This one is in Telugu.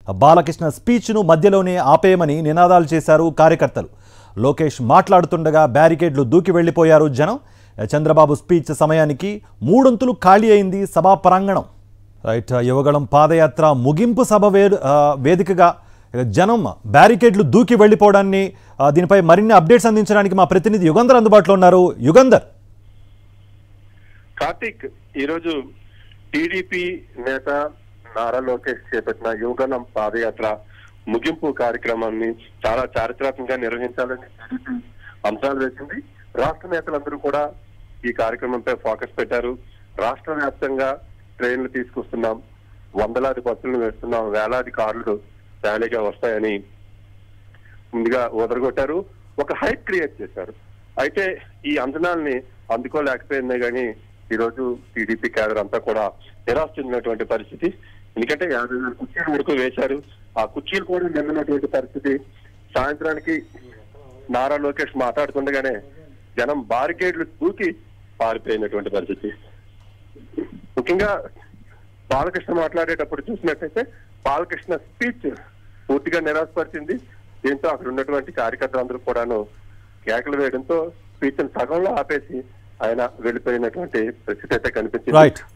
బాలకృష్ణ స్పీచ్ను మధ్యలోనే ఆపేయమని నినాదాలు చేశారు కార్యకర్తలు లోకేష్ మాట్లాడుతుండగా బ్యారికేడ్లు దూకి వెళ్లిపోయారు జనం చంద్రబాబు స్పీచ్ సమయానికి మూడొంతులు ఖాళీ అయింది సభా ప్రాంగణం రైట్ యువగళం పాదయాత్ర ముగింపు సభ వే ఆ, వేదికగా జనం బ్యారికేడ్లు దూకి వెళ్ళిపోవడాన్ని ఆ, దీనిపై మరిన్ని అప్డేట్స్ అందించడానికి మా ప్రతినిధి యుగంధర్ అందుబాటులో ఉన్నారు యుగంధర్ కార్తిక్ ఈరోజు టీడీపీ నేత నారా లోకేష్ చేపట్టిన యువగణం పాదయాత్ర ముగింపు కార్యక్రమాన్ని చాలా చారిత్రాత్మకంగా నిర్వహించాలని టీడీపీ అంశాలు వేసింది రాష్ట్ర నేతలందరూ కూడా ఈ కార్యక్రమంపై ఫోకస్ పెట్టారు రాష్ట్ర వ్యాప్తంగా ట్రైన్లు తీసుకొస్తున్నాం వందలాది బస్సులను వేస్తున్నాం వేలాది కార్లు ర్యాలీగా వస్తాయని ముందుగా ఓదరగొట్టారు ఒక హైప్ క్రియేట్ చేశారు అయితే ఈ అంచనాల్ని అందుకోలేకపోయిందే గాని ఈ రోజు టీడీపీ కేడర్ అంతా కూడా నిరాశ చెందినటువంటి పరిస్థితి ఎందుకంటే యాభై వేల కుర్చీలు వరకు వేశారు ఆ కుర్చీలు కూడా నిన్నటువంటి పరిస్థితి సాయంత్రానికి నారా లోకేష్ మాట్లాడుతుండగానే జనం బారికేడ్లు దూకి పారిపోయినటువంటి పరిస్థితి ముఖ్యంగా బాలకృష్ణ మాట్లాడేటప్పుడు చూసినట్టయితే బాలకృష్ణ స్పీచ్ పూర్తిగా నిరాశపరిచింది దీంతో అక్కడ ఉన్నటువంటి కార్యకర్తలందరూ కూడాను కేకలు వేయడంతో స్పీచ్ సగంలో ఆపేసి ఆయన వెళ్ళిపోయినటువంటి పరిస్థితి అయితే కనిపించింది రైట్